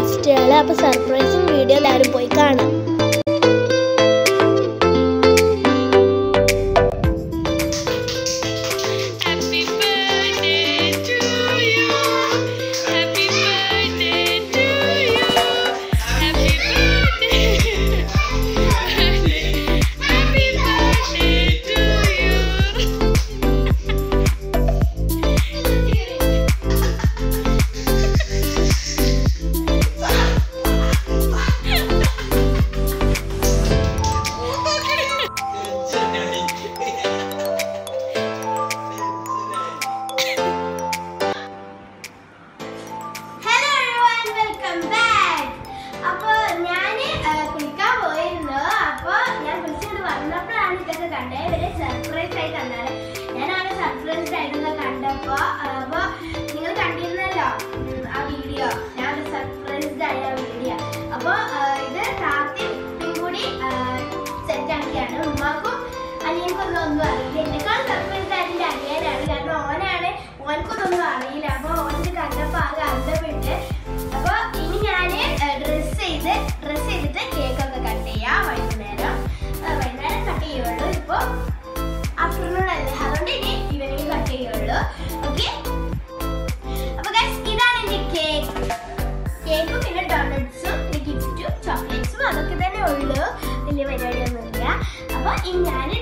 ഗസ്റ്റുകൾ അപ്പോൾ surprising video എല്ലാവരും പോയി കാണാം Happy birthday to you. Happy birthday to you. Happy birthday. Happy birthday to you. Hello everyone welcome back അപ്പോൾ ഞാൻ കുളിക്കാൻ പോയിരുന്നു അപ്പോൾ ഞാൻ കുളിച്ചുകൊണ്ട് വന്നപ്പോഴാണ് ഇതൊക്കെ കണ്ടത് ഇവരെ സർപ്രൈസ് ആയി തന്നത് ഞാൻ ആകെ സർപ്രൈസ്ഡ് ആയിട്ടൊക്കെ കണ്ടപ്പോൾ അപ്പോൾ നിങ്ങൾ കണ്ടിരുന്നല്ലോ ഉം, ആ വീഡിയോ ഞാൻ സർപ്രൈസ്ഡ് ആയ ആ വീഡിയോ അപ്പോൾ ഇത് താത്തിയും കൂടി സെറ്റ് ആക്കിയാണ് ഉമ്മാക്കും അനിയൻക്കൊന്നും ഒന്നും അറിയില്ല എന്നെക്കാൾ സർപ്രൈസ് ആയിട്ട് അനിയനാണ് കാരണം ഓനാണ് ഓനക്കൊന്നും അറിയില്ല അപ്പോൾ ഓനക്ക് കണ്ടപ്പോൾ ആകെ അന്തപ്പെട്ട് അപ്പോൾ ഇനി ഞാൻ ഡ്രസ്സ് ചെയ്ത് ഡ്രസ്സ് ചെയ്തിട്ട് കേക്ക് ഒക്കെ കട്ട് ചെയ്യാം വൈകുന്നേരം ആ, വൈകുന്നേരം കട്ട് ചെയ്യുള്ളൂ ഇപ്പോൾ ആഫ്റ്റർനൂൺ അല്ലേ അതുകൊണ്ട് ഇനി ഈവനിങ് കട്ട് ചെയ്യുള്ളൂ ഓക്കെ അപ്പോൾ ഗൈസ് ഇതാണ് എൻ്റെ കേക്ക് കേക്കും പിന്നെ ഡോണറ്റ്സും പിന്നെ ഗിഫ്റ്റും ചോക്ലേറ്റ്സും അതൊക്കെ തന്നെ ഉള്ളൂ വലിയ പരിപാടിയൊന്നുമില്ല അപ്പോൾ ഇനി ഞാൻ